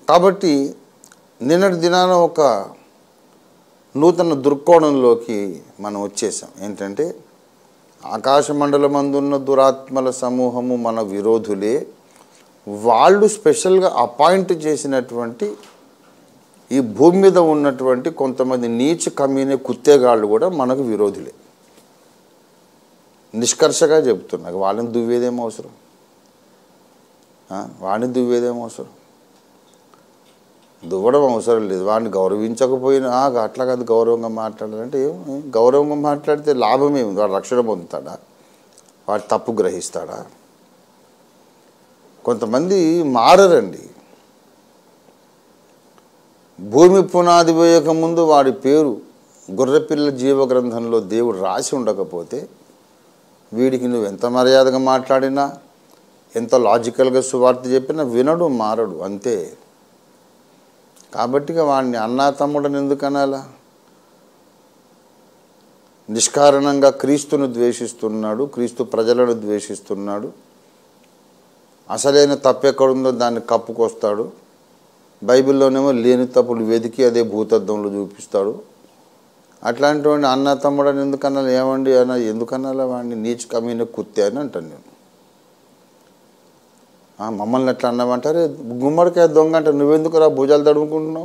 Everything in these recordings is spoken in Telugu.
కాబట్టి నిన్నటి దినాన ఒక నూతన దృక్కోణంలోకి మనం వచ్చేసాం ఏంటంటే ఆకాశమండలమందున్న దురాత్మల సమూహము మన విరోధులే వాళ్ళు స్పెషల్గా అపాయింట్ చేసినటువంటి ఈ భూమి మీద ఉన్నటువంటి కొంతమంది నీచ కమ్యూనే కుత్తేగాళ్ళు కూడా మనకు విరోధులే నిష్కర్షగా చెప్తున్నా వాళ్ళని దువ్వేదేం అవసరం ఆ, వాడిని దువ్వేదేం అవసరం దువ్వడం అవసరం లేదు వాడిని గౌరవించకపోయినా "ఆ, అట్లా కాదు గౌరవంగా మాట్లాడాలంటే ఏం ఏం గౌరవంగా మాట్లాడితే లాభం ఏమి వాడు రక్షణ పొందుతాడా వాడు తప్పు గ్రహిస్తాడా కొంతమంది మారరండి భూమి పునాది వేయక ముందు వాడి పేరు గొర్రెపిల్ల జీవ గ్రంథంలో దేవుడు రాసి ఉండకపోతే వీడికి నువ్వు ఎంత మర్యాదగా మాట్లాడినా ఎంత లాజికల్గా సువార్త చెప్పినా వినడు మారడు అంతే కాబట్టి ఇక వాడిని అన్నా తమ్ముడని ఎందుకు అనాలా నిష్కారణంగా క్రీస్తును ద్వేషిస్తున్నాడు క్రీస్తు ప్రజలను ద్వేషిస్తున్నాడు అసలైన తప్పు ఎక్కడుందో దాన్ని కప్పుకొస్తాడు బైబిల్లోనేమో లేని తప్పులు వెతికి అదే భూతద్దంలో చూపిస్తాడు అట్లాంటి వాడిని అన్న తమ్ముడని ఎందుకు అనాలి ఏమండి అన్న ఎందుకు అనాలా వాడిని నీచు కమీన కుత్తే అని అంటాను నేను ఆ, మమ్మల్ని ఎట్లా అన్నామంటారే గుమ్మడికాయ దొంగ అంటే నువ్వెందుకు రా భుజాలు తడుముకుంటున్నావు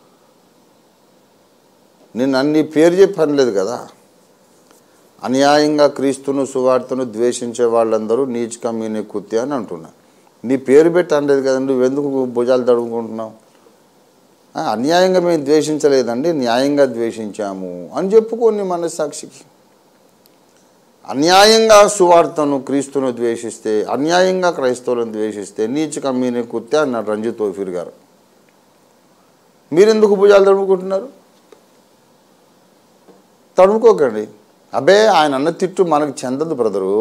నేను అన్ని పేరు చెప్పి అనలేదు కదా అన్యాయంగా క్రీస్తును సువార్తను ద్వేషించే వాళ్ళందరూ నీచ్ కమ్మీనే కుత్తే అని అంటున్నా నీ పేరు పెట్టి అనలేదు కదా నువ్వెందుకు భుజాలు తడుముకుంటున్నావు ఆ, అన్యాయంగా మేము ద్వేషించలేదండి న్యాయంగా ద్వేషించాము అని చెప్పుకోండి మనస్సాక్షికి అన్యాయంగా సువార్తను క్రీస్తును ద్వేషిస్తే అన్యాయంగా క్రైస్తవులను ద్వేషిస్తే నీచ కమ్మీని కుత్తే అన్నాడు రంజిత్ తోఫీర్ గారు మీరెందుకు భుజాలు తడుముకుంటున్నారు తడుముకోకండి అబే ఆయన అన్న తిట్టు మనకు చెందదు బ్రదరు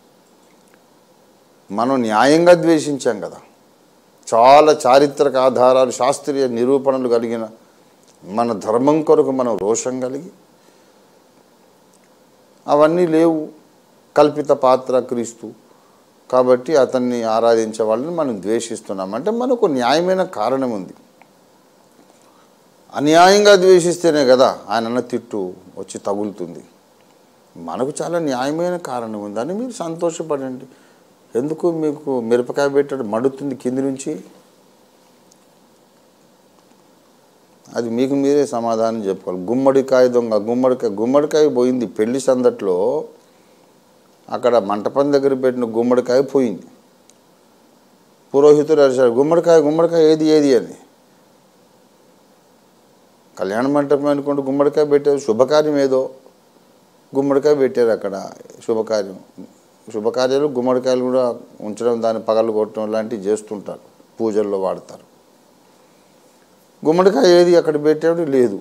మనం న్యాయంగా ద్వేషించాం కదా చాలా చారిత్రక ఆధారాలు శాస్త్రీయ నిరూపణలు కలిగిన మన ధర్మం కొరకు మనం రోషం కలిగి అవన్నీ లేవు కల్పిత పాత్ర క్రీస్తు కాబట్టి అతన్ని ఆరాధించే వాళ్ళని మనం ద్వేషిస్తున్నాం అంటే మనకు న్యాయమైన కారణం ఉంది అన్యాయంగా ద్వేషిస్తేనే కదా ఆయన అన్న తిట్టు వచ్చి తగులుతుంది మనకు చాలా న్యాయమైన కారణం ఉందని మీరు సంతోషపడండి ఎందుకు మీకు మిరపకాయ పెట్టాడు మడుతుంది కింది నుంచి అది మీకు మీరే సమాధానం చెప్పుకోవాలి గుమ్మడికాయ దొంగ గుమ్మడికాయ గుమ్మడికాయ పోయింది పెళ్లి సందట్లో అక్కడ మంటపం దగ్గర పెట్టిన గుమ్మడికాయ పోయింది పురోహితుడు అరిచాడు గుమ్మడికాయ గుమ్మడికాయ ఏది ఏది అని కళ్యాణ మంటపం అనుకుంటూ గుమ్మడికాయ పెట్టారు శుభకార్యం ఏదో గుమ్మడికాయ పెట్టారు అక్కడ శుభకార్యం శుభకార్యాలు గుమ్మడికాయలు కూడా ఉంచడం దాన్ని పగలు కొట్టడం లాంటివి చేస్తుంటారు పూజల్లో వాడతారు గుమ్మడికాయ ఏది అక్కడ పెట్టాడు లేదు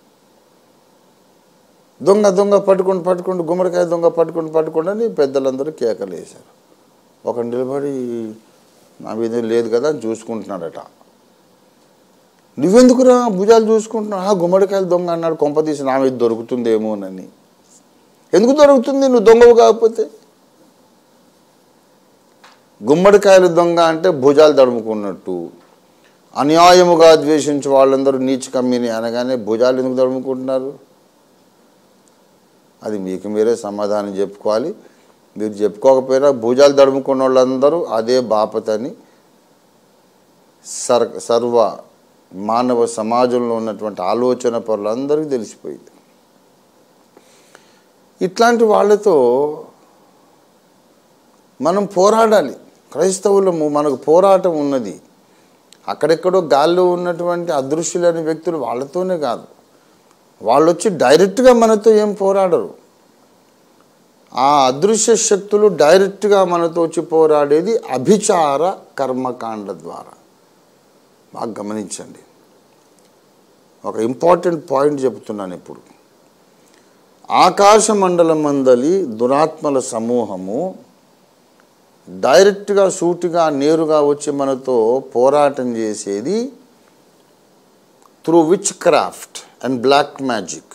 దొంగ దొంగ పట్టుకుంటూ పట్టుకుంటూ గుమ్మడికాయ దొంగ పట్టుకుంటూ పట్టుకుంటూ అని పెద్దలందరూ కేకలు వేశారు ఒక నిలబడి నా మీద లేదు కదా అని చూసుకుంటున్నాడట నువ్వెందుకురా భుజాలు చూసుకుంటున్నావు ఆ గుమ్మడికాయలు దొంగ అన్నాడు కొంప తీసి నా మీద దొరుకుతుందేమోనని ఎందుకు దొరుకుతుంది నువ్వు దొంగవు కాకపోతే గుమ్మడికాయలు దొంగ అంటే భుజాలు తడుముకున్నట్టు అన్యాయముగా ద్వేషించే వాళ్ళందరూ నీచ కమ్మిని అనగానే భుజాలు ఎందుకు తడుముకుంటున్నారు అది మీకు మీరే సమాధానం చెప్పుకోవాలి మీరు చెప్పుకోకపోయినా భుజాలు తడుముకున్న వాళ్ళందరూ అదే బాపతని సర్ సర్వ మానవ సమాజంలో ఉన్నటువంటి ఆలోచన పరులందరికీ తెలిసిపోయింది ఇట్లాంటి వాళ్ళతో మనం పోరాడాలి క్రైస్తవులము మనకు పోరాటం ఉన్నది అక్కడెక్కడో గాల్లో ఉన్నటువంటి అదృశ్యులైన వ్యక్తులు వాళ్ళతోనే కాదు వాళ్ళు వచ్చి డైరెక్ట్గా మనతో ఏం పోరాడరు ఆ అదృశ్య శక్తులు డైరెక్ట్గా మనతో వచ్చి పోరాడేది అభిచార కర్మకాండ ద్వారా బాగా గమనించండి ఒక ఇంపార్టెంట్ పాయింట్ చెప్తున్నాను ఇప్పుడు ఆకాశ మండలం మందలి దురాత్మల సమూహము డైరెక్ట్గా సూటిగా నేరుగా వచ్చి మనతో పోరాటం చేసేది through witchcraft and black magic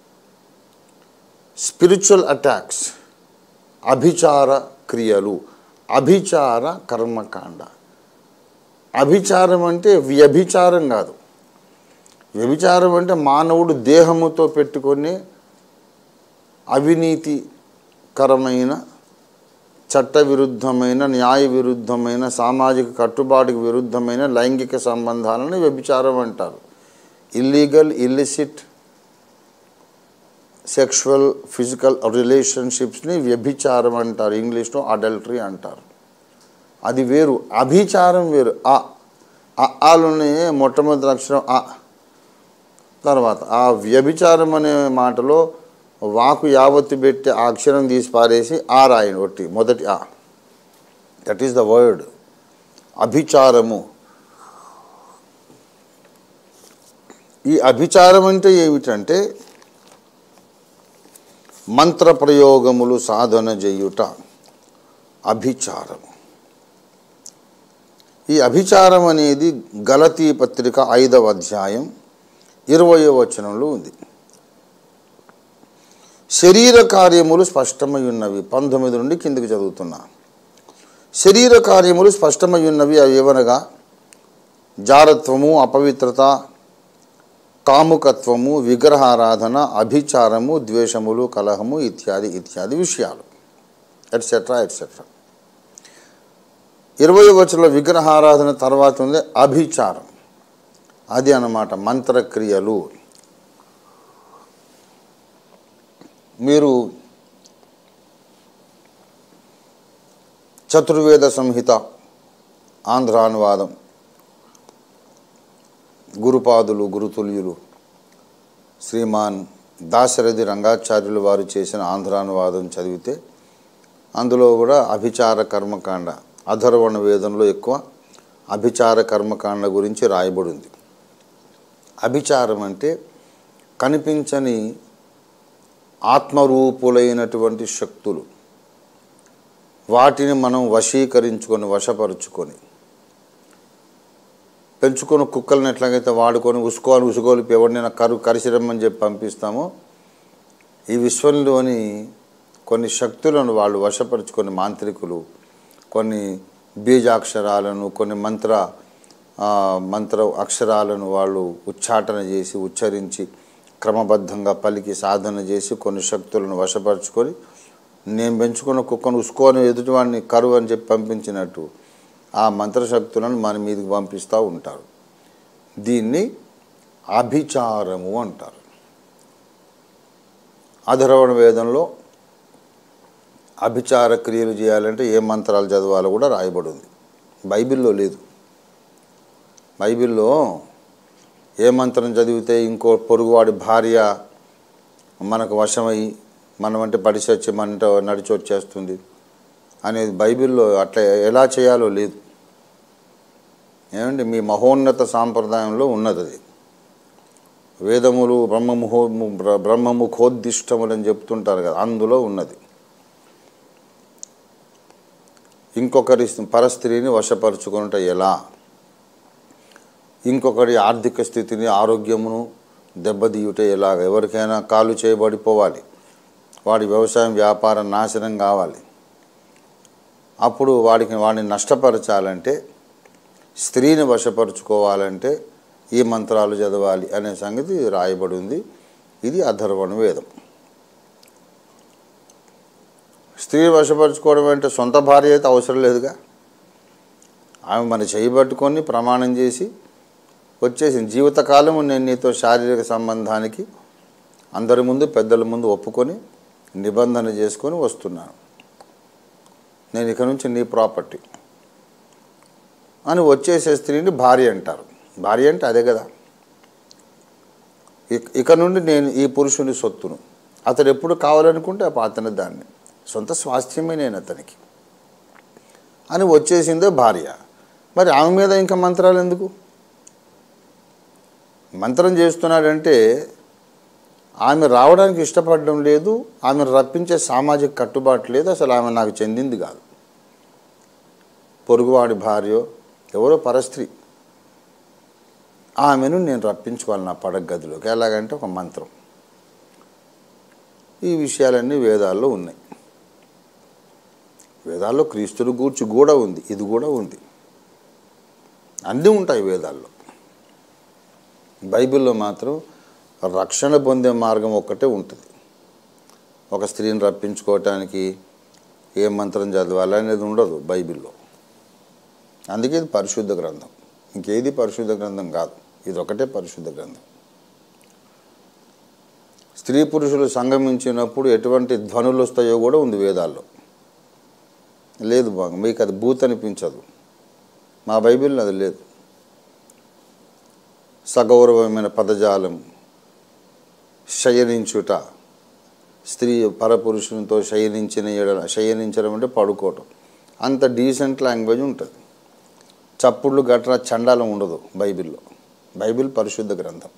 spiritual attacks అభిచార క్రియలు అభిచార కర్మకాండ అభిచారం అంటే వ్యభిచారం కాదు వ్యభిచారం అంటే మానవుడు దేహముతో పెట్టుకొని అవినీతికరమైన చట్ట విరుద్ధమైన న్యాయ విరుద్ధమైన సామాజిక కట్టుబాటుకు విరుద్ధమైన లైంగిక సంబంధాలను వ్యభిచారం అంటారు ఇల్లీగల్ ఇల్లిసిట్ సెక్షువల్ ఫిజికల్ రిలేషన్షిప్స్ని వ్యభిచారం అంటారు ఇంగ్లీష్లో అడల్టరీ అంటారు అది వేరు అభిచారం వేరు ఆ ఆ ఆలోనే మొట్టమొదటి అక్షరం ఆ తర్వాత ఆ వ్యభిచారం అనే మాటలో వాకు యావత్తు పెట్టి ఆ అక్షరం తీసి పారేసి ఆ రాయను ఒట్టి మొదటి ఆ దట్ ఈస్ ద వర్డ్ అభిచారము ఈ అభిచారం అంటే ఏమిటంటే మంత్ర ప్రయోగములు సాధన చేయుట అభిచారము ఈ అభిచారం అనేది గలతీ పత్రిక ఐదవ అధ్యాయం ఇరవయో వచనంలో ఉంది శరీర కార్యములు స్పష్టమై ఉన్నవి పంతొమ్మిది నుండి కిందికి చదువుతున్నా శరీర కార్యములు స్పష్టమై ఉన్నవి అవి ఏవనగా జారత్వము అపవిత్రత కాముకత్వము విగ్రహారాధన అభిచారము ద్వేషములు కలహము ఇత్యాది ఇత్యాది విషయాలు ఎట్సెట్రా ఎట్సెట్రా ఇరవై వచనంలో విగ్రహారాధన తర్వాత ఉంది అభిచారం అది అన్నమాట మంత్రక్రియలు మీరు చతుర్వేద సంహిత ఆంధ్రానువాదం గురుపాదులు గురుతుల్యులు శ్రీమాన్ దాశరథి రంగాచార్యులు వారు చేసిన ఆంధ్రానువాదం చదివితే అందులో కూడా అభిచార కర్మకాండ అధర్వణ వేదంలో ఎక్కువ అభిచార కర్మకాండ గురించి రాయబడి ఉంది అభిచారం అంటే కనిపించని ఆత్మరూపులైనటువంటి శక్తులు వాటిని మనం వశీకరించుకొని వశపరుచుకొని పెంచుకొని కుక్కలను ఎట్లాగైతే వాడుకొని ఉసుకోవాలి ఉసుకోలిపి ఎవరినైనా కరు కరిసిరమ్మని చెప్పి పంపిస్తామో ఈ విశ్వంలోని కొన్ని శక్తులను వాళ్ళు వశపరుచుకొని మాంత్రికులు కొన్ని బీజాక్షరాలను కొన్ని మంత్ర ఆ, మంత్ర అక్షరాలను వాళ్ళు ఉచ్చాటన చేసి ఉచ్చరించి క్రమబద్ధంగా పలికి సాధన చేసి కొన్ని శక్తులను వశపరుచుకొని నేను పెంచుకున్న కుక్కను ఉసుకోని ఎదుటివాడిని కరువు అని చెప్పి పంపించినట్టు ఆ మంత్రశక్తులను మన మీదకి పంపిస్తూ ఉంటారు దీన్ని అభిచారము అంటారు అధర్వణ వేదంలో అభిచార క్రియలు చేయాలంటే ఏ మంత్రాలు చదవాలో కూడా రాయబడి ఉంది బైబిల్లో లేదు బైబిల్లో ఏ మంత్రం చదివితే ఇంకో పొరుగువాడి భార్య మనకు వశమై మనమంటే పడిసొచ్చి మనట నడిచి వచ్చేస్తుంది అనేది బైబిల్లో అట్లా ఎలా చేయాలో లేదు ఏమండి మీ మహోన్నత సాంప్రదాయంలో ఉన్నది అది వేదములు బ్రహ్మముహో బ్ర- బ్రహ్మముఖోద్దిష్టములు అని చెప్తుంటారు కదా అందులో ఉన్నది ఇంకొకరి పరస్త్రీని వశపరుచుకునుట ఎలా ఇంకొకరి ఆర్థిక స్థితిని ఆరోగ్యమును దెబ్బతీయుట ఎలాగ ఎవరికైనా కాలు చేయబడిపోవాలి వాడి వ్యవసాయం వ్యాపారం నాశనం కావాలి అప్పుడు వాడికి వాడిని నష్టపరచాలంటే స్త్రీని వశపరుచుకోవాలంటే ఈ మంత్రాలు చదవాలి అనే సంగతి రాయబడి ఉంది ఇది అధర్వణ వేదం స్త్రీ వశపరుచుకోవడం అంటే సొంత భార్య అయితే అవసరం లేదుగా ఆమె మన చేయబట్టుకొని ప్రమాణం చేసి వచ్చేసింది జీవితకాలము నేను నీతో శారీరక సంబంధానికి అందరి ముందు పెద్దల ముందు ఒప్పుకొని నిబంధన చేసుకొని వస్తున్నాను నేను ఇక నుంచి నీ ప్రాపర్టీ అని వచ్చేసే స్త్రీని భార్య అంటారు భార్య అంటే అదే కదా ఇక ఇక నుండి నేను ఈ పురుషుని సొత్తును అతడు ఎప్పుడు కావాలనుకుంటే అప్పుడు అతని దాన్ని సొంత స్వాస్థ్యమే నేను అతనికి అని వచ్చేసిందే భార్య మరి ఆమె మీద ఇంకా మంత్రాలు ఎందుకు మంత్రం చేస్తున్నాడంటే ఆమె రావడానికి ఇష్టపడడం లేదు ఆమెను రప్పించే సామాజిక కట్టుబాటు లేదు అసలు ఆమె నాకు చెందింది కాదు పొరుగువాడి భార్య ఎవరో పరస్త్రీ ఆమెను నేను రప్పించుకోవాలి నా పడక గదిలోకి ఎలాగంటే ఒక మంత్రం ఈ విషయాలన్నీ వేదాల్లో ఉన్నాయి వేదాల్లో క్రీస్తుని గూర్చి కూడా ఉంది ఇది కూడా ఉంది అన్నీ ఉంటాయి వేదాల్లో బైబిల్లో మాత్రం రక్షణ పొందే మార్గం ఒక్కటే ఉంటుంది ఒక స్త్రీని రప్పించుకోవటానికి ఏ మంత్రం చదవాలి అనేది ఉండదు బైబిల్లో అందుకే ఇది పరిశుద్ధ గ్రంథం ఇంకేది పరిశుద్ధ గ్రంథం కాదు ఇది ఒకటే పరిశుద్ధ గ్రంథం స్త్రీ పురుషులు సంగమించినప్పుడు ఎటువంటి ధ్వనులు వస్తాయో కూడా ఉంది వేదాల్లో లేదు బాగా మీకు అది బూత్ అనిపించదు మా బైబిల్లో అది లేదు సగౌరవమైన పదజాలం శయనించుట స్త్రీ పరపురుషునితో శయనించిన ఎడల శయనించడం అంటే పడుకోవటం అంత డీసెంట్ లాంగ్వేజ్ ఉంటుంది చప్పుళ్ళు గట్రా చండాలం ఉండదు బైబిల్లో బైబిల్ పరిశుద్ధ గ్రంథం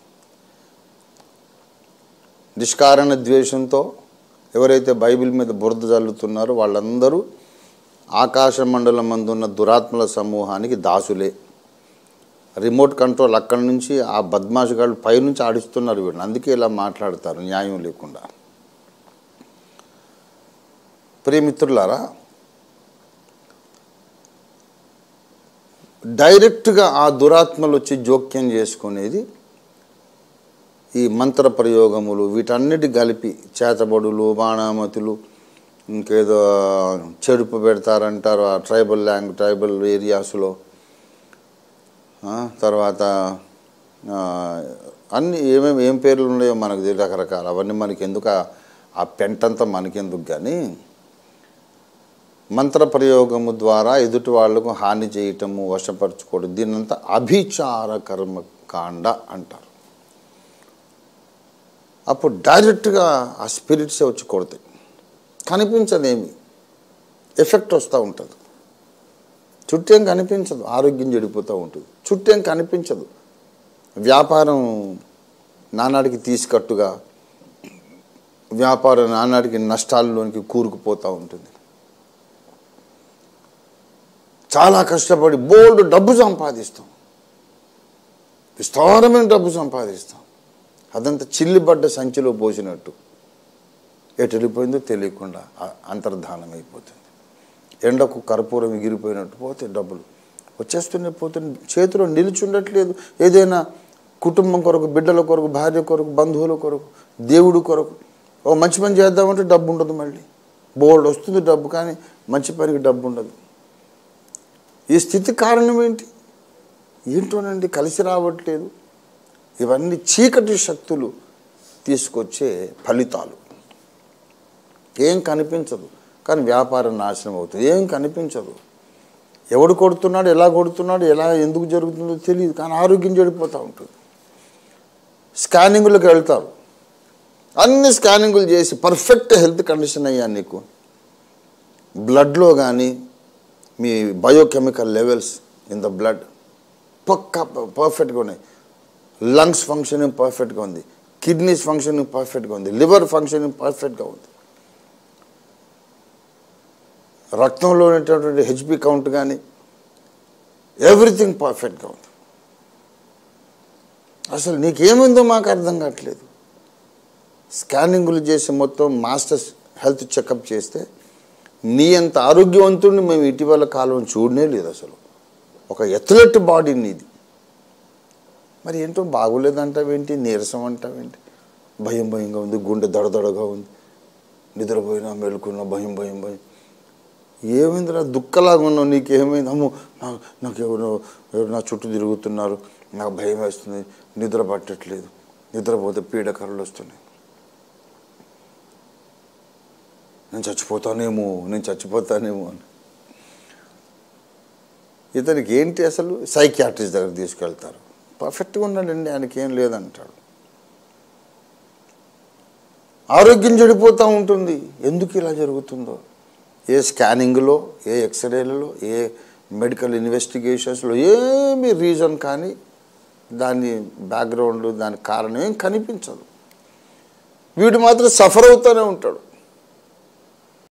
నిష్కారణ ద్వేషంతో ఎవరైతే బైబిల్ మీద బురద చల్లుతున్నారో వాళ్ళందరూ ఆకాశ మండలం మందున్న దురాత్మల సమూహానికి దాసులే రిమోట్ కంట్రోల్ అక్కడి నుంచి ఆ బద్మాషగాళ్ళు పైనుంచి ఆడిస్తున్నారు వీళ్ళని అందుకే ఇలా మాట్లాడతారు న్యాయం లేకుండా ప్రియమిత్రులారా డైరెక్ట్గా ఆ దురాత్మలు వచ్చి జోక్యం చేసుకునేది ఈ మంత్ర ప్రయోగములు వీటన్నిటి కలిపి చేతబడులు బాణామతులు ఇంకేదో చెడుపు పెడతారంటారు ఆ ట్రైబల్ ల్యాంగ్ ట్రైబల్ ఏరియాస్లో ఆ, తర్వాత ఆ, అన్ని ఏమేమి ఏం పేర్లు ఉన్నాయో మనకు తెలియదు రకరకాల అవన్నీ మనకి ఎందుకు ఆ- ఆ పెంటంతా మనకెందుకు కానీ మంత్ర ప్రయోగము ద్వారా ఎదుటి వాళ్లకు హాని చేయటము వశపరచుకోవడం దీన్నంతా అభిచార కర్మ కాండ అంటారు అప్పుడు డైరెక్ట్గా ఆ స్పిరిట్సే వచ్చి కొడతాయి కనిపించదేమి ఎఫెక్ట్ వస్తూ ఉంటుంది చుట్టేం కనిపించదు ఆరోగ్యం చెడిపోతూ ఉంటుంది చుట్టేం కనిపించదు వ్యాపారం నానాడికి తీసుకట్టుగా వ్యాపారం నానాడికి నష్టాల్లోనికి కూరుకుపోతూ ఉంటుంది చాలా కష్టపడి బోల్డ్ డబ్బు సంపాదిస్తాం విస్తారమైన డబ్బు సంపాదిస్తాం అదంతా చిల్లిబడ్డ సంచిలో పోసినట్టు ఎటు వెళ్ళిపోయిందో తెలియకుండా అ- అంతర్ధానం అయిపోతుంది ఎండకు కర్పూరం ఎగిరిపోయినట్టు పోతే డబ్బులు వచ్చేస్తూనే పోతుంది చేతిలో నిలిచుండట్లేదు ఏదైనా కుటుంబం కొరకు బిడ్డల కొరకు భార్య కొరకు బంధువుల కొరకు దేవుడి కొరకు ఓ మంచి పని చేద్దామంటే డబ్బు ఉండదు మళ్ళీ బోల్డ్ వస్తుంది డబ్బు కానీ మంచి పనికి డబ్బు ఉండదు ఈ స్థితి కారణం ఏంటి ఏంటోనండి కలిసి రావట్లేదు ఇవన్నీ చీకటి శక్తులు తీసుకొచ్చే ఫలితాలు ఏం కనిపించదు కానీ వ్యాపారం నాశనం అవుతుంది ఏం కనిపించదు ఎవడు కొడుతున్నాడు ఎలా కొడుతున్నాడు ఎలా ఎందుకు జరుగుతుందో తెలియదు కానీ ఆరోగ్యం చెడిపోతూ ఉంటుంది స్కానింగ్లకు వెళ్తారు అన్ని స్కానింగులు చేసి పర్ఫెక్ట్ హెల్త్ కండిషన్ అయ్యా నీకు బ్లడ్లో కానీ మీ biochemical levels in the blood పక్కా పర్ఫెక్ట్గా ఉన్నాయి లంగ్స్ ఫంక్షనింగ్ పర్ఫెక్ట్గా ఉంది కిడ్నీస్ ఫంక్షనింగ్ పర్ఫెక్ట్గా ఉంది లివర్ ఫంక్షనింగ్ పర్ఫెక్ట్గా ఉంది రక్తంలో ఉన్నటువంటి హెచ్పి కౌంట్ కానీ ఎవ్రీథింగ్ పర్ఫెక్ట్గా ఉంది అసలు నీకేమైందో మాకు అర్థం కావట్లేదు స్కానింగులు చేసి మొత్తం మాస్టర్స్ హెల్త్ చెకప్ చేస్తే నీ అంత ఆరోగ్యవంతుడిని మేము ఇటీవల కాలం చూడనే లేదు అసలు ఒక ఎథ్లెట్ బాడీ నీది మరి ఏంటో బాగోలేదంటావేంటి నీరసం అంటావేంటి భయం భయంగా ఉంది గుండె దడదడగా ఉంది నిద్రపోయినా మెలుకున్నా భయం భయం భయం ఏమైందిరా దుఃఖలాగా ఉన్నావు నీకేమైంది అమ్మో నాకు నాకు ఎవరు ఎవరు నా చుట్టూ తిరుగుతున్నారు నాకు భయం వేస్తుంది నిద్ర పట్టట్లేదు నిద్రపోతే పీడకరలు వస్తున్నాయి నేను చచ్చిపోతానేమో నేను చచ్చిపోతానేమో అని ఇతనికి ఏంటి అసలు సైకియాట్రిస్ట్ దగ్గర తీసుకెళ్తారు పర్ఫెక్ట్గా ఉన్నాడండి ఆయనకి ఏం లేదంటాడు ఆరోగ్యం చెడిపోతూ ఉంటుంది ఎందుకు ఇలా జరుగుతుందో ఏ స్కానింగ్లో ఏ ఎక్స్రేలలో ఏ మెడికల్ ఇన్వెస్టిగేషన్స్లో ఏమి రీజన్ కానీ దాని బ్యాక్గ్రౌండ్ దాని కారణం ఏం కనిపించదు వీడు మాత్రం సఫర్ అవుతూనే ఉంటాడు